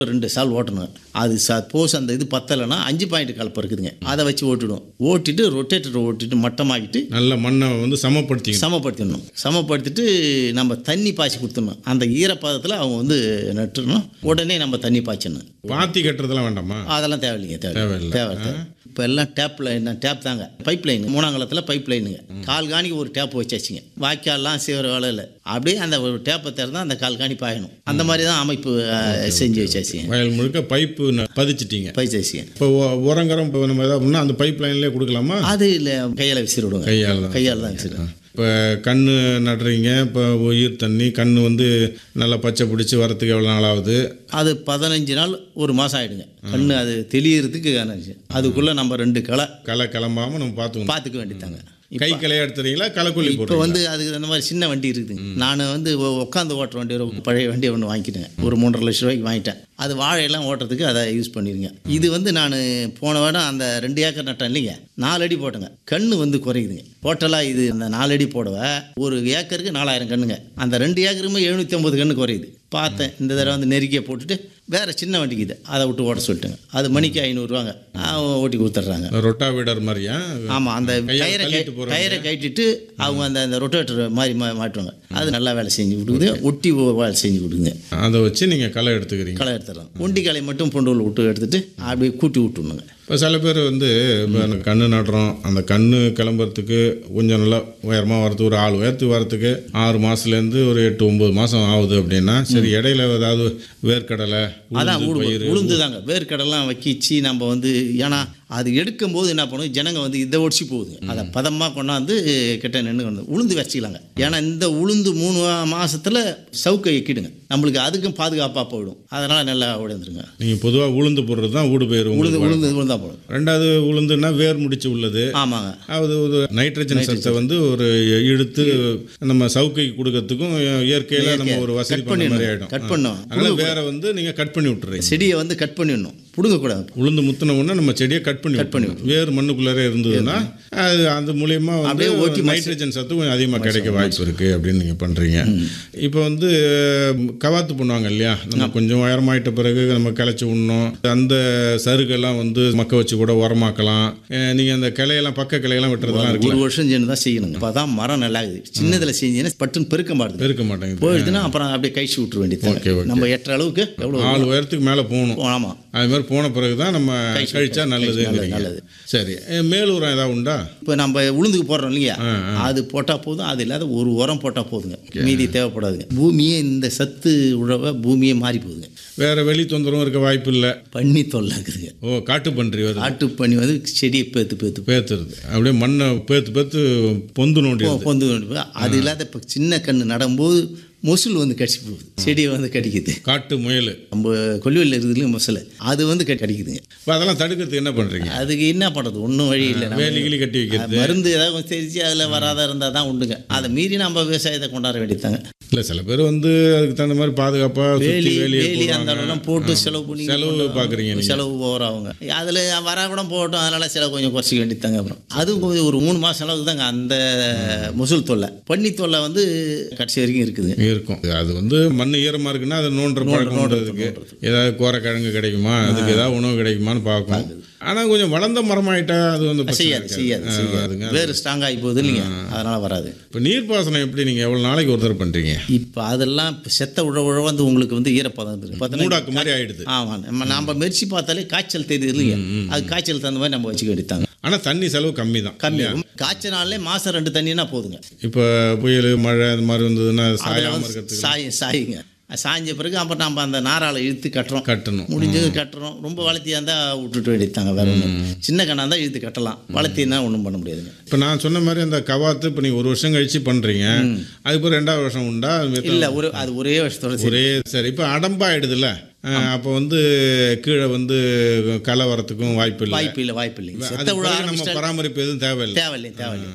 ரெண்டு சால் ஓட்டணும் அது சப்போஸ் அந்த இது பத்தலைன்னா அஞ்சு பாயிண்ட் கலப்பை இருக்குதுங்க அதை வச்சு ஓட்டிடுவோம் ஓட்டிட்டு ரொட்டேட்டர் ஓட்டிட்டு மட்டமாக்கிட்டு நல்ல மண்ணை வந்து சமப்படுத்திக்கணும் சமப்படுத்திடணும் சமப்படுத்திட்டு நம்ம தண்ணி பாய்ச்சி கொடுத்துடணும் அந்த ஈரப்பதத்தில் அவங்க வந்து நட்டுறணும் உடனே நம்ம தண்ணி பாய்ச்சணும் பாத்தி கட்டுறதெல்லாம் வேண்டாமா அதெல்லாம் தேவையில்லைங்க தேவை தேவையில்லை. தேவை தேவை இப்போ எல்லாம் டேப்பில் என்ன டேப் தாங்க பைப் லைன் மூணாங்கலத்தில் பைப் லைனுங்க கால் காணிக்கு ஒரு டேப் வச்சாச்சுங்க வாய்க்கால்லாம் செய்கிற வேலை இல்லை அப்படியே அந்த ஒரு டேப்பை திறந்தா அந்த கால் காணி பாயணும் அந்த மாதிரி தான் அமைப்பு அஹ், செஞ்சு வச்சாச்சுங்க வயல் முழுக்க பைப்பு ந- பதிச்சிட்டீங்க பயிற்சிங்க இப்போ உ- உரங்கரம் இப்போ நம்ம ஏதாவது பண்ணால் அந்த பைப் லைன்லேயே கொடுக்கலாமா அது இல்லை கையால் விசிறி விடுங்க கையால் தான் கையால் தான் விசிறிடுவோம் இப்போ கண்ணு நடுறீங்க இப்போ உயிர் தண்ணி கண்ணு வந்து நல்லா பச்சை பிடிச்சி வரத்துக்கு எவ்வளோ நாள் ஆகுது அது பதினஞ்சு நாள் ஒரு மாதம் ஆகிடுங்க கண்ணு அது தெளியறதுக்கு அதுக்குள்ளே நம்ம ரெண்டு களை களை கிளம்பாமல் நம்ம பார்த்துக்கணும் பார்த்துக்க வேண்டியதாங்க கை களையா எடுத்துறீங்களா களைக்கொல்லி இப்போ போட்டு வந்து அதுக்கு அந்த மாதிரி சின்ன வண்டி இருக்குது நான் வந்து உ- உட்காந்து ஓட்டுற வண்டி ஒரு பழைய வண்டி ஒன்று வாங்கிட்டேங்க ஒரு மூன்றரை லட்ச ரூபாய்க்கு வாங்கிட்டேன் அது வாழையெல்லாம் ஓட்டுறதுக்கு அதை யூஸ் பண்ணிருங்க இது வந்து நான் போன வருடம் அந்த ரெண்டு ஏக்கர் நட்டேன் இல்லைங்க நாலு அடி போட்டேங்க கண்ணு வந்து குறையுதுங்க டோட்டலாக இது அந்த நாலு அடி போடவ ஒரு ஏக்கருக்கு நாலாயிரம் கண்ணுங்க அந்த ரெண்டு ஏக்கருமே எழுநூற்றி ஐம்பது கண்ணு குறையுது பார்த்தேன் இந்த தடவை வந்து நெருக்கியை போட்டுட்டு வேறு சின்ன வண்டிக்கு இது அதை விட்டு ஓட்ட சொல்லிட்டுங்க அது மணிக்கு ஐநூறுரூவாங்க ஓட்டி கொடுத்துட்றாங்க ரொட்டா வீடர் மாதிரியா ஆமாம் அந்த கையால கயிறை தள்ளிட்டு கை- போறாங்க. கயிறை கட்டிட்டு அவங்க அந்த அந்த ரொட்டேட்டர் மாதிரி மா மாட்டுவாங்க அது நல்லா வேலை செஞ்சு கொடுக்குது ஒட்டி ஓ- வேலை செஞ்சு கொடுக்குங்க அதை வச்சு நீங்கள் களை எடுத்துக்கிறீங்க களை எடுத்துடலாம் ஒண்டி களை மட்டும் பொண்டுகள் விட்டு எடுத்துட்டு அப்படியே கூட்டி விட்டுணுங்க இப்போ சில பேர் வந்து இப்போ அந்த கண்ணு நடுறோம் அந்த கண்ணு கிளம்புறதுக்கு கொஞ்சம் நல்லா உயரமாக வரதுக்கு ஒரு ஆள் உயர்த்து வரதுக்கு ஆறு மாதத்துலேருந்து ஒரு எட்டு ஒம்பது மாதம் ஆகுது அப்படின்னா சரி இடையில ஏதாவது வேர்க்கடலை அதான் உளுந்து, உழுது பயிறு உளுந்து தாங்க வேர்க்கடலாம் வக்கிச்சு நம்ம வந்து ஏன்னா அது எடுக்கும்போது என்ன பண்ணும் ஜனங்க வந்து இதை ஒடிச்சு போகுது அதை பதமாக கொண்டாந்து கிட்ட நின்று கொண்டு உளுந்து வச்சுக்கலாங்க ஏன்னா இந்த உளுந்து மூணு மாசத்துல சவுக்கை எக்கிடுங்க நம்மளுக்கு அதுக்கும் பாதுகாப்பாக போயிடும் அதனால் நல்லா உடைந்துருங்க நீங்கள் பொதுவாக உளுந்து போடுறது தான் ஊடு பயிர் உளுந்து உங்களுக்கு உளுந்து உளுந்தா போடும் ரெண்டாவது உளுந்துன்னா வேர் முடிச்சு உள்ளது ஆமாங்க அது ஒரு நைட்ரஜன் சத்தை வந்து ஒரு இழுத்து நம்ம சவுக்கைக்கு கொடுக்கறதுக்கும் இயற்கையில் நம்ம ஒரு வசதி பண்ண மாதிரி ஆகிடும் கட் பண்ணும் அதனால வேற வந்து நீங்கள் கட் பண்ணி விட்டுறீங்க செடியை வந்து கட் பண்ணிடணும் பிடுங்கக்கூடாது உளுந்து முத்தின உடனே நம்ம செடியை கட் பண்ணி கட் பண்ணி வேர் மண்ணுக்குள்ளாரே இருந்ததுன்னா அது அந்த மூலியமா வந்து அப்படியே ஓட்டி நைட்ரஜன் சத்து கொஞ்சம் அதிகமாக கிடைக்க வாய்ப்பு இருக்கு அப்படின்னு நீங்கள் பண்ணுறீங்க இப்போ வந்து கவாத்து பண்ணுவாங்க இல்லையா நம்ம கொஞ்சம் உயரமாயிட்ட பிறகு நம்ம கிளச்சி விடணும் அந்த சருகெல்லாம் வந்து மக்க வச்சு கூட உரமாக்கலாம் அஹ் நீங்க அந்த கிளையெல்லாம் பக்க கிளையெல்லாம் வெட்டுறதெல்லாம் இருக்கு ஒரு வருஷம் செஞ்சு தான் செய்யணும் அப்போ தான் மரம் நல்லா இருக்குது சின்னதில் செஞ்சீங்கன்னா பட்டுன்னு பெருக்க மாட்டுது இருக்க மாட்டேங்குது போயிடுதுன்னா அப்புறம் அப்படியே கழிச்சு விட்டுற Okay, வேண்டியது okay. நம்ம எட்டுற அளவுக்கு எவ்வளோ ஆள் உயரத்துக்கு மேலே போகணும் ஆமாம் அது மாதிரி போன பிறகு தான் நம்ம கழிச்சா நல்லது நல்லது, நல்லது. சரி அஹ் மேல் உரம் ஏதாவது உண்டா இப்போ நம்ம உளுந்துக்கு போடுறோம் இல்லையா அது போட்டால் போதும் அது இல்லாத ஒரு உரம் போட்டால் போதுங்க மீதி தேவைப்படாதுங்க பூமியே இந்த சத்து உழவை பூமியே மாறி போகுதுங்க வேற வெளி தொந்தரவும் இருக்க வாய்ப்பு இல்லை பண்ணி தொல்லை இருக்குதுங்க ஓ காட்டு பன்றி வருது ஆட்டு பண்ணி வந்து செடியை பேத்து பேத்து பேத்துறது அப்படியே மண்ணை பேத்து பேத்து பொந்து நோண்டி பொந்து கொண்டு போய் அது இல்லாத இப்போ சின்ன கன்று நடும்போது மொசுல் வந்து கடிச்சு போகுது செடியை வந்து கடிக்குது காட்டு முயல் நம்ம கொல்லிவெளியில் இருக்குதுல மொசலை அது வந்து கடி- கடிக்குதுங்க இப்போ அதெல்லாம் தடுக்கிறதுக்கு என்ன பண்றீங்க அதுக்கு என்ன பண்ணுறது ஒன்றும் வழி இல்லை நம்ம வேலி கிளி கட்டி வைக்கிறது மருந்து ஏதாவது கொஞ்சம் தெரிஞ்சு அதில் வராத இருந்தால் தான் உண்டுங்க அதை மீறி நம்ம விவசாயத்தை கொண்டாட வேண்டியதாங்க இல்லை சில பேர் வந்து அதுக்கு தகுந்த மாதிரி பாதுகாப்பாக வேலி சுற்றி வேலியை வேலி அந்த போடுவாங்க. அளவுலாம் போட்டு செலவு பண்ணி செலவு பார்க்குறீங்க நீங்கள் செலவு ஓவர் ஆகுங்க அதில் வரா கூட போகட்டும் அதனால செலவு கொஞ்சம் குறைச்சிக்க வேண்டியதாங்க அப்புறம் அதுவும் கொஞ்சம் ஒரு மூணு மாதம் செலவு தாங்க அந்த முசுல் தொல்லை பன்னி தொல்லை வந்து கடைசி வரைக்கும் இருக்குதுங்க இருக்கும் அது வந்து மண் ஈரமாக இருக்குன்னா அது நோண்டுற பழக்கம் அதுக்கு ஏதாவது கோரக்கிழங்கு கிடைக்குமா அதுக்கு ஏதாவது உணவு கிடைக்குமான்னு பார்க்கும் ஆனால் கொஞ்சம் வளர்ந்த மரமாயிட்டா அது வந்து பிரச்சனை செய்யாது இருக்காது. செய்யாது ஆ, செய்யாது அதுங்க வேறு ஸ்ட்ராங் ஆகி போகுது இல்லைங்க அதனால வராது இப்போ நீர்ப்பாசனம் எப்படி நீங்கள் எவ்வளோ நாளைக்கு ஒரு தடவை பண்ணுறீங்க இப்போ அதெல்லாம் இப்போ செத்த உழ உழ வந்து உங்களுக்கு வந்து ஈரப்பதம் இருக்குது பார்த்தீங்கன்னா மூடாக்கு மாதிரி ஆயிடுது ஆமாம் நம்ம நாம் மெரிச்சு பார்த்தாலே காய்ச்சல் தெரியுது இல்லையா அது காய்ச்சல் தகுந்த மாதிரி நம்ம வச்சுக்க வேண்டியதாங்க ஆனால் தண்ணி செலவு கம்மி தான் கம்மி காய்ச்சல் நாள்லே மாதம் ரெண்டு தண்ணினா போதுங்க இப்போ புயல் மழை அந்த மாதிரி வந்ததுன்னா அதில் சாயாமல் வந்து இருக்கிறதுக்கு சாய் சாயுங்க சாய்ஞ்ச பிறகு அப்புறம் நம்ம அந்த நாரால இழுத்து கட்டுறோம் கட்டணும் முடிஞ்சது கட்டுறோம் ரொம்ப வளர்த்தியாக இருந்தால் விட்டுட்டு வேண்டியதாங்க வேற ஒன்றும் சின்ன கண்ணா இருந்தால் இழுத்து கட்டலாம் வளர்த்தினா ஒன்றும் பண்ண முடியாதுங்க இப்போ நான் சொன்ன மாதிரி அந்த கவாத்து இப்போ நீங்கள் ஒரு வருஷம் கழிச்சு பண்ணுறீங்க அதுக்கப்புறம் ரெண்டாவது வருஷம் உண்டா அது மாதிரி இல்லை ஒரு அது ஒரே வருஷத்தோட சரி ஒரே சரி இப்போ அடம்பாயிடுதுல்ல அப்போ வந்து கீழே வந்து களை வரத்துக்கும் வாய்ப்பு இல்லை வாய்ப்பு இல்லை வாய்ப்பு இல்லைங்க அது செத்த விழ பிறகு நம்ம ஆரம்பிச்சிட்டா பராமரிப்பு எதுவும் தேவையில்லை தேவையில்லை தேவையில்லை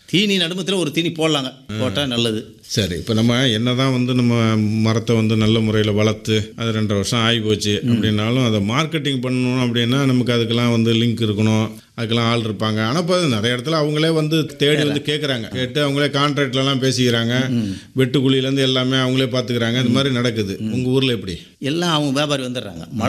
தீனி நடுமத்தில் ஒரு தீனி போடலாங்க போட்டால் நல்லது சரி இப்போ நம்ம என்னதான் வந்து நம்ம மரத்தை வந்து நல்ல முறையில் வளர்த்து அது ரெண்டரை வருஷம் ஆகி போச்சு அப்படின்னாலும் அதை மார்க்கெட்டிங் பண்ணணும் அப்படின்னா நமக்கு அதுக்கெல்லாம் வந்து லிங்க் இருக்கணும் அதுக்கெல்லாம் ஆள் இருப்பாங்க ஆனால் இப்போ நிறைய இடத்துல அவங்களே வந்து தேடி வந்து கேட்குறாங்க கேட்டு அவங்களே கான்ட்ராக்ட்லலாம் பேசிக்கிறாங்க வெட்டுக்குழியிலேருந்து எல்லாமே அவங்களே பார்த்துக்கிறாங்க இந்த மாதிரி நடக்குது உங்கள் ஊரில் எப்படி எல்லாம் அவங்க வியாபாரி வந்துடுறாங்க